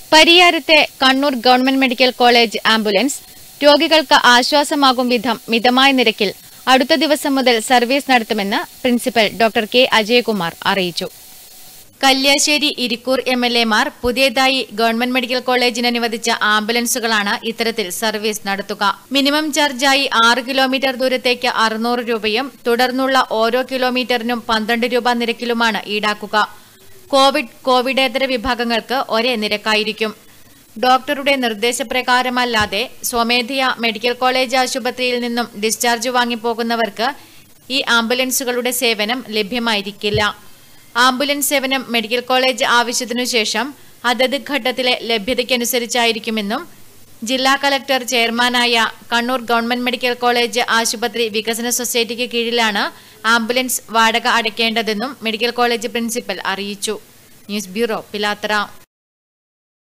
പരിയാരത്തെ Kannur government medical college ambulance രോഗികൾക്ക് ആശ്വാസമാകും വിധം മിതമായ നിരക്കിൽ അടുത്ത ദിവസം മുതൽ സർവീസ് നടത്തുമെന്ന് പ്രിൻസിപ്പൽ ഡോക്ടർ കെ അജയകുമാർ അറിയിച്ചു കല്യാശ്ശേരി ഇരിക്കൂർ എം എൽ എമാർ പുതിയതായി ഗവൺമെന്റ് മെഡിക്കൽ കോളേജിന് അനുവദിച്ച ആംബുലൻസുകളാണ് ഇത്തരത്തിൽ സർവീസ് നടത്തുക മിനിമം ചാർജായി ആറ് കിലോമീറ്റർ ദൂരത്തേക്ക് അറുന്നൂറ് രൂപയും തുടർന്നുള്ള ഓരോ കിലോമീറ്ററിനും പന്ത്രണ്ട് രൂപ നിരക്കിലുമാണ് ഈടാക്കുക കോവിഡ് കോവിഡേതര വിഭാഗങ്ങൾക്ക് ഒരേ നിരക്കായിരിക്കും ഡോക്ടറുടെ നിർദ്ദേശപ്രകാരമല്ലാതെ സ്വമേധയാ മെഡിക്കൽ കോളേജ് ആശുപത്രിയിൽ നിന്നും ഡിസ്ചാർജ് വാങ്ങിപ്പോകുന്നവർക്ക് ഈ ആംബുലൻസുകളുടെ സേവനം ലഭ്യമായിരിക്കില്ല ആംബുലൻസ് സേവനം മെഡിക്കൽ കോളേജ് ആവശ്യത്തിനു ശേഷം അതത് ഘട്ടത്തിലെ ലഭ്യതയ്ക്കനുസരിച്ചായിരിക്കുമെന്നും ജില്ലാ കലക്ടർ ചെയർമാനായ കണ്ണൂർ ഗവൺമെന്റ് മെഡിക്കൽ കോളേജ് ആശുപത്രി വികസന സൊസൈറ്റിക്ക് കീഴിലാണ് ആംബുലൻസ് വാടക അടയ്ക്കേണ്ടതെന്നും മെഡിക്കൽ കോളേജ് പ്രിൻസിപ്പൽ അറിയിച്ചു ന്യൂസ് ബ്യൂറോ പിലാത്തറ